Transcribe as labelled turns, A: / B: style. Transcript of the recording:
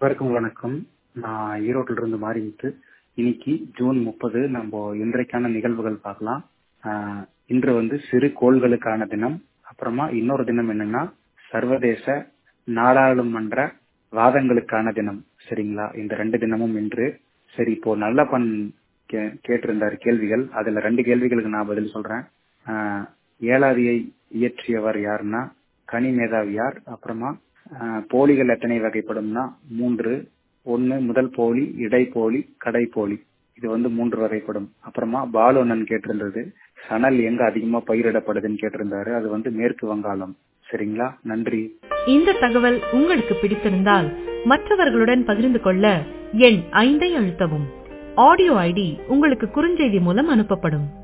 A: அனைவருக்கும் வணக்கம் நான் ஈரோட்டில இருந்து மாறிமுத்து இன்னைக்கு ஜூன் முப்பது நம்ம இன்றைக்கான நிகழ்வுகள் பார்க்கலாம் ஆஹ் இன்று வந்து சிறு கோள்களுக்கான தினம் அப்புறமா இன்னொரு தினம் என்னன்னா சர்வதேச நாடாளுமன்ற வாதங்களுக்கான தினம் சரிங்களா இந்த ரெண்டு தினமும் இன்று சரி இப்போ நல்லப்பன் கே- கேட்டிருந்தார் கேள்விகள் அதுல ரெண்டு கேள்விகளுக்கு நான் பதில் சொல்றேன் ஆஹ் ஏழாதியை இயற்றியவர் யாருன்னா கனி மேதாவியார் அப்புறமா ஆஹ் போலிகள் எத்தனை வகைப்படும்னா மூன்று ஒன்னு முதல் போலி இடைப்போலி கடைப்போலி இது வந்து மூன்று வகைப்படும் அப்புறமா பாலு அண்ணன் கேட்டிருந்தது சணல் எங்க அதிகமா பயிரிடப்படுதுன்னு கேட்டிருந்தாரு அது வந்து மேற்கு வங்காளம் சரிங்களா நன்றி
B: இந்த தகவல் உங்களுக்கு பிடித்திருந்தால் மற்றவர்களுடன் பகிர்ந்து கொள்ள எண் ஐந்தை அழுத்தவும் ஆடியோ ஐடி உங்களுக்கு குறுஞ்செய்தி மூலம் அனுப்பப்படும்